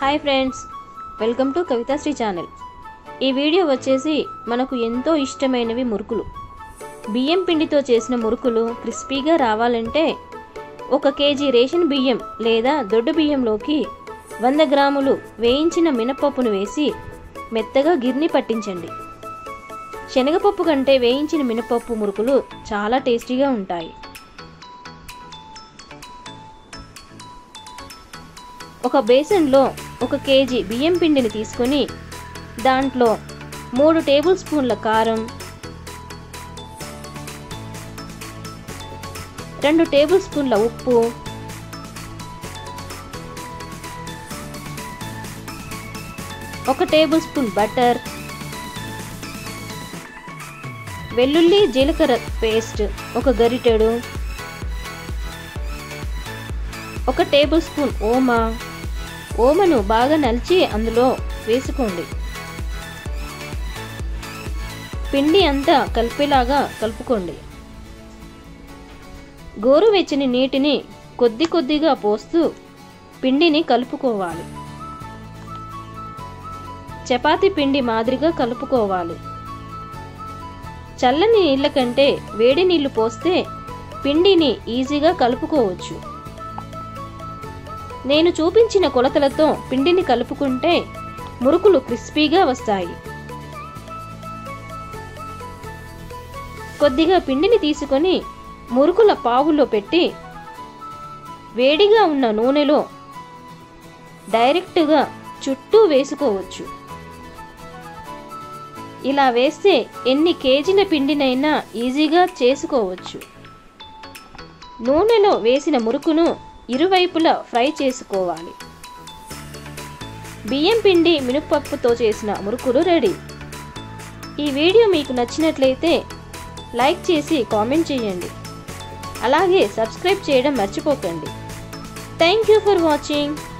hi friends welcome to Kavithasri channel ఈ video వచ్చేసి మనకు ఎంతో ఇష్టమైనవి మురుకులు బియ్యం పిండితో చేసిన మురుకులు క్రిస్పీగా రావాలంటే ఒక కేజీ రేషన్ బియ్యం లేదా దొడ్డు బియ్యంలోకి వంద గ్రాములు వేయించిన మినపప్పును వేసి మెత్తగా గిర్ని పట్టించండి శనగపప్పు కంటే వేయించిన మినపప్పు మురుకులు చాలా టేస్టీగా ఉంటాయి ఒక బేసన్లో ఒక కేజీ బియ్యం పిండిని తీసుకొని దాంట్లో మూడు టేబుల్ స్పూన్ల కారం రెండు టేబుల్ స్పూన్ల ఉప్పు ఒక టేబుల్ స్పూన్ బటర్ వెల్లుల్లి జీలకర్ర పేస్ట్ ఒక గరిటెడు ఒక టేబుల్ స్పూన్ ఓమా ఓమను బాగా నలిచి అందులో వేసుకోండి పిండి అంతా కలిపేలాగా కలుపుకోండి గోరువెచ్చని నీటిని కొద్ది కొద్దిగా పోస్తూ పిండిని కలుపుకోవాలి చపాతీ పిండి మాదిరిగా కలుపుకోవాలి చల్లని నీళ్ళ కంటే వేడి నీళ్లు పోస్తే పిండిని ఈజీగా కలుపుకోవచ్చు నేను చూపించిన కొలతలతో పిండిని కలుపుకుంటే మురుకులు క్రిస్పీగా వస్తాయి కొద్దిగా పిండిని తీసుకొని మురుకుల పావులో పెట్టి వేడిగా ఉన్న నూనెలో డైరెక్ట్గా చుట్టూ వేసుకోవచ్చు ఇలా వేస్తే ఎన్ని కేజీల పిండినైనా ఈజీగా చేసుకోవచ్చు నూనెలో వేసిన మురుకును ఇరువైపులా ఫ్రై చేసుకోవాలి బియ్యం పిండి మినపప్పుతో చేసిన మురుకులు రెడీ ఈ వీడియో మీకు నచ్చినట్లయితే లైక్ చేసి కామెంట్ చేయండి అలాగే సబ్స్క్రైబ్ చేయడం మర్చిపోకండి థ్యాంక్ యూ ఫర్ వాచింగ్